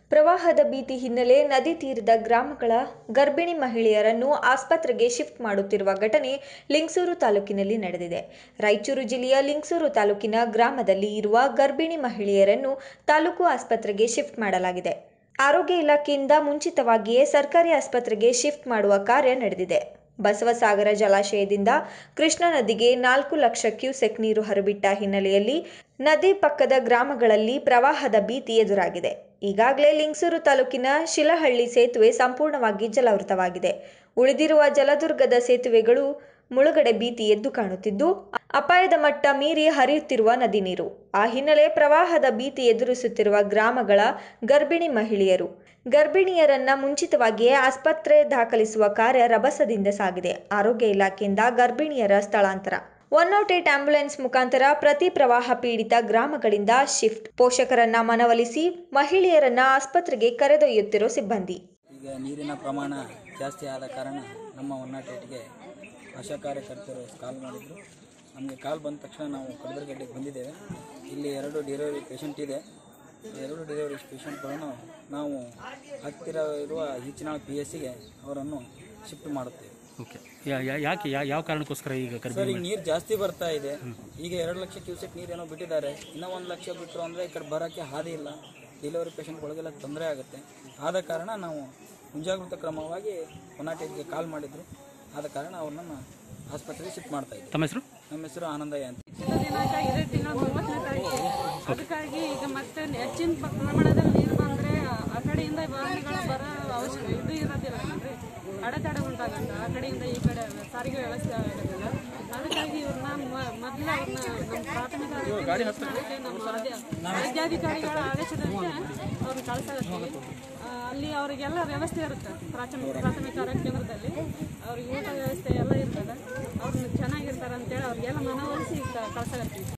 ಪ್ರವಾಹದ ಭೀತಿ ಹಿನ್ನೆಲೆ ನದಿ ತೀರದ ಗ್ರಾಮಗಳ ಗರ್ಭಿಣಿ ಮಹಿಳೆಯರನ್ನು ಆಸ್ಪತ್ರೆಗೆ ಶಿಫ್ಟ್ ಮಾಡುತ್ತಿರುವ ಘಟನೆ ಲಿಂಗಸೂರು ತಾಲೂಕಿನಲ್ಲಿ ನಡೆದಿದೆ ರಾಯಚೂರು ಜಿಲ್ಲೆಯ ಲಿಂಗಸೂರು ತಾಲೂಕಿನ ಗ್ರಾಮದಲ್ಲಿ ಇರುವ ಗರ್ಭಿಣಿ ಮಹಿಳೆಯರನ್ನು ತಾಲೂಕು ಆಸ್ಪತ್ರೆಗೆ ಶಿಫ್ಟ್ ಮಾಡಲಾಗಿದೆ ಆರೋಗ್ಯ ಇಲಾಖೆಯಿಂದ ಮುಂಚಿತವಾಗಿಯೇ ಸರ್ಕಾರಿ ಆಸ್ಪತ್ರೆಗೆ ಶಿಫ್ಟ್ ಮಾಡುವ ಕಾರ್ಯ ನಡೆದಿದೆ ಬಸವಸಾಗರ ಜಲಾಶಯದಿಂದ ಕೃಷ್ಣಾ ನದಿಗೆ ನಾಲ್ಕು ಲಕ್ಷ ಕ್ಯೂಸೆಕ್ ನೀರು ಹರಿಬಿಟ್ಟ ಹಿನ್ನೆಲೆಯಲ್ಲಿ ನದಿ ಪಕ್ಕದ ಗ್ರಾಮಗಳಲ್ಲಿ ಪ್ರವಾಹದ ಭೀತಿ ಎದುರಾಗಿದೆ ಈಗಾಗಲೇ ಲಿಂಗಸೂರು ತಾಲೂಕಿನ ಶಿಲಹಳ್ಳಿ ಸೇತುವೆ ಸಂಪೂರ್ಣವಾಗಿ ಜಲಾವೃತವಾಗಿದೆ ಉಳಿದಿರುವ ಜಲದುರ್ಗದ ಸೇತುವೆಗಳು ಮುಳುಗಡೆ ಭೀತಿ ಎದ್ದು ಕಾಣುತ್ತಿದ್ದು ಅಪಾಯದ ಮಟ್ಟ ಮೀರಿ ಹರಿಯುತ್ತಿರುವ ನದಿ ನೀರು ಆ ಹಿನ್ನೆಲೆ ಪ್ರವಾಹದ ಭೀತಿ ಎದುರಿಸುತ್ತಿರುವ ಗ್ರಾಮಗಳ ಗರ್ಭಿಣಿ ಮಹಿಳೆಯರು ಗರ್ಭಿಣಿಯರನ್ನ ಮುಂಚಿತವಾಗಿಯೇ ಆಸ್ಪತ್ರೆ ದಾಖಲಿಸುವ ಕಾರ್ಯ ರಭಸದಿಂದ ಸಾಗಿದೆ ಆರೋಗ್ಯ ಇಲಾಖೆಯಿಂದ ಗರ್ಭಿಣಿಯರ ಸ್ಥಳಾಂತರ ಒನ್ ನಾಟ್ ಏಟ್ ಆಂಬ್ಯುಲೆನ್ಸ್ ಮುಖಾಂತರ ಪ್ರತಿ ಪ್ರವಾಹ ಪೀಡಿತ ಗ್ರಾಮಗಳಿಂದ ಶಿಫ್ಟ್ ಪೋಷಕರನ್ನ ಮನವೊಲಿಸಿ ಮಹಿಳೆಯರನ್ನ ಆಸ್ಪತ್ರೆಗೆ ಕರೆದೊಯ್ಯುತ್ತಿರೋ ಸಿಬ್ಬಂದಿ ಈಗ ನೀರಿನ ಪ್ರಮಾಣ ಜಾಸ್ತಿ ಆದ ಕಾರಣ ನಮ್ಮ ಒನ್ ನಾಟ್ ಏಟ್ಗೆ ಆಶಾ ಕಾರ್ಯಕರ್ತರು ಕಾಲ್ ಮಾಡಿದರು ನಮಗೆ ಕಾಲ್ ಬಂದ ತಕ್ಷಣ ನಾವು ಕಡದರ್ಗಡ್ಡೆಗೆ ಬಂದಿದ್ದೇವೆ ಇಲ್ಲಿ ಎರಡು ಡೆಲಿವರಿ ಪೇಷಂಟ್ ಇದೆ ಎರಡು ಡೆಲಿವರಿ ಪೇಷಂಟ್ಗಳನ್ನು ನಾವು ಹತ್ತಿರ ಇರುವ ಈಚಿನಾಳ್ ಪಿ ಎಸ್ ಸಿಗೆ ಅವರನ್ನು ಶಿಫ್ಟ್ ಮಾಡುತ್ತೇವೆ ಓಕೆ ಯಾ- ಯಾ- ಯಾಕೆ ಯಾ- ಯಾವ ಕಾರಣಕ್ಕೋಸ್ಕರ ಈಗ ಸರ್ ಗರ್ಭಿಣಿ ಈಗ ನೀರು ಜಾಸ್ತಿ ಬರ್ತಾ ಇದೆ ಈಗ ಎರಡು ಲಕ್ಷ ಕ್ಯೂಸೆಕ್ ನೀರೇನೋ ಬಿಟ್ಟಿದ್ದಾರೆ ಇನ್ನೂ ಒಂದು ಲಕ್ಷ ಬಿಟ್ಟರು ಅಂದರೆ ಈ ಕಡೆ ಬರೋಕ್ಕೆ ಹಾದಿ ಇಲ್ಲ ಡೆಲಿವರಿ ಪೇಷಂಟ್ಗಳಿಗೆಲ್ಲ ತೊಂದರೆ ಆಗುತ್ತೆ ಆದ ಕಾರಣ ನಾವು ಮುಂಜಾಗ್ರತಾ ಕ್ರಮವಾಗಿ ಒನಾಟೇಟ್ಗೆ ಕಾಲ್ ಮಾಡಿದ್ರು ಆದ ಕಾರಣ ಅವ್ರನ್ನ ಆಸ್ಪತ್ರೆಗೆ ಶಿಫ್ಟ್ ಮಾಡ್ತಾ ಇದ್ದೀವಿ ತಮ್ಮ ಹೆಸರು ನಮ್ಮ ಹೆಸರು ಆನಂದಯ್ಯ ಅಂತ ಇಷ್ಟು ದಿನಾಂಕ ಇದೇ ತಿಂಗಳ ಮೂವತ್ತನೇ ತಾರೀಕು ಅದಕ್ಕಾಗಿ ಈಗ ಮತ್ತೆ ಹೆಚ್ಚಿನ ಪ್ರಮಾಣದಲ್ಲಿ ನೀರು ಬಂದರೆ ಆ ಕಡೆಯಿಂದ ವಾಹನಗಳು ಬರೋ ಅವಶ್ಯಕ ಇದು ಇರೋದಿಲ್ಲ ಅಂದರೆ ಅಡೆತಡೆ ಉಂಟಾಗತ್ತೆ ಆ ಕಡೆಯಿಂದ ಈ ಕಡೆ ಸಾರಿಗೆ ವ್ಯವಸ್ಥೆ ಆಗೋದಿಲ್ಲ ಅದಕ್ಕಾಗಿ ಇವ್ರನ್ನ ಮೊದಲು ಅವ್ರನ್ನ ನಮ್ಮ ಪ್ರಾಥಮಿಕ ಆರೋಗ್ಯ ಸ್ಥಾನಕ್ಕೆ ನಮ್ಮ ಆದ್ಯ ವೈದ್ಯಾಧಿಕಾರಿಗಳ ಆದೇಶದಂತೆ ಅವ್ರನ್ನ ಕಳ್ಸಾಗತ್ತೀವಿ ಆ, ಅಲ್ಲಿ ಅವರಿಗೆಲ್ಲ ವ್ಯವಸ್ಥೆ ಇರುತ್ತೆ ಪ್ರಾಥಮಿಕ ಪ್ರಾಥಮಿಕ ಆರೋಗ್ಯ ಕೇಂದ್ರದಲ್ಲಿ ಅವ್ರಿಗೆ ಊಟ ವ್ಯವಸ್ಥೆ ಎಲ್ಲ ಇರ್ತದೆ ಅವ್ರನ್ನ ಚೆನ್ನಾಗಿರ್ತಾರೆ ಅಂತೇಳಿ ಅವ್ರಿಗೆಲ್ಲ ಮನವೊಲಿಸಿ ಕಳ್ಸಾಗತ್ತೀವಿ